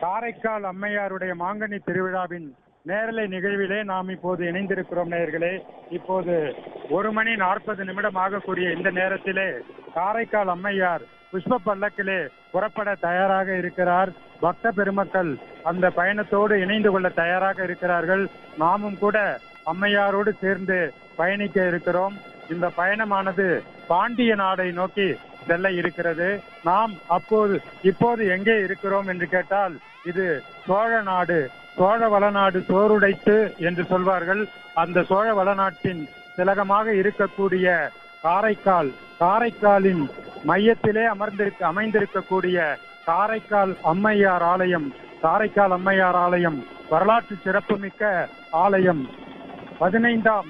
காரைக்கால் அம்மையாருடைய மாங்கனி திருவிழாவின் நேரலை நிகழ்விலே நாம் இப்போது இணைந்திருக்கிறோம் நேயர்களே இப்போது ஒரு மணி நாற்பது நிமிடம் ஆகக்கூடிய இந்த நேரத்திலே காரைக்கால் அம்மையார் புஷ்ப பல்லக்கிலே புறப்பட தயாராக இருக்கிறார் பக்த பெருமக்கள் அந்த பயணத்தோடு இணைந்து கொள்ள தயாராக இருக்கிறார்கள் நாமும் கூட அம்மையாரோடு சேர்ந்து பயணிக்க இருக்கிறோம் இந்த பயணமானது பாண்டிய நாடை நோக்கி செல்ல இருக்கிறது நாம் அப்போது இப்போது எங்கே இருக்கிறோம் என்று கேட்டால் இது சோழ நாடு சோழ வளநாடு சோறுடைத்து என்று சொல்வார்கள் அந்த சோழ வளநாட்டின் திலகமாக இருக்கக்கூடிய காரைக்கால் காரைக்காலின் மையத்திலே அமர்ந்திருக்க அமைந்திருக்கக்கூடிய காரைக்கால் அம்மையார் ஆலயம் காரைக்கால் அம்மையார் ஆலயம் வரலாற்று சிறப்புமிக்க ஆலயம் பதினைந்தாம்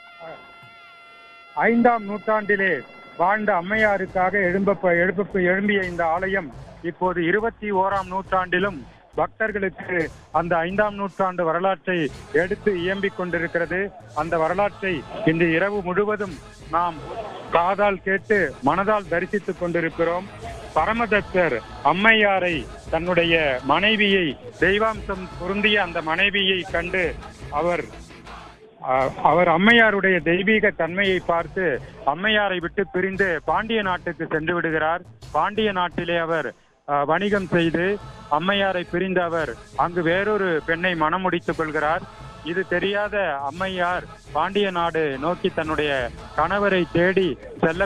ஐந்தாம் நூற்றாண்டிலே வாழ்ந்த அம்மையாருக்காக எழும்ப எழுப்ப எழும்பிய இந்த ஆலயம் இப்போது இருபத்தி ஓராம் நூற்றாண்டிலும் பக்தர்களுக்கு அந்த ஐந்தாம் நூற்றாண்டு வரலாற்றை எடுத்து இயம்பிக் கொண்டிருக்கிறது அந்த வரலாற்றை இன்று இரவு முழுவதும் நாம் காதால் கேட்டு மனதால் தரிசித்துக் கொண்டிருக்கிறோம் பரமதத்தர் அம்மையாரை தன்னுடைய மனைவியை தெய்வாம்சம் பொருந்திய அந்த மனைவியை கண்டு அவர் அஹ், அவர் அம்மையாருடைய தெய்வீக தன்மையை பார்த்து அம்மையாரை விட்டு பிரிந்து பாண்டிய நாட்டுக்கு சென்று விடுகிறார் பாண்டிய நாட்டிலே அவர் அஹ், வணிகம் செய்து அம்மையாரை பிரிந்த அவர் அங்கு வேறொரு பெண்ணை மணமுடித்துக் கொள்கிறார் இது தெரியாத அம்மையார் பாண்டிய நாடு நோக்கி தன்னுடைய கணவரை தேடி செல்ல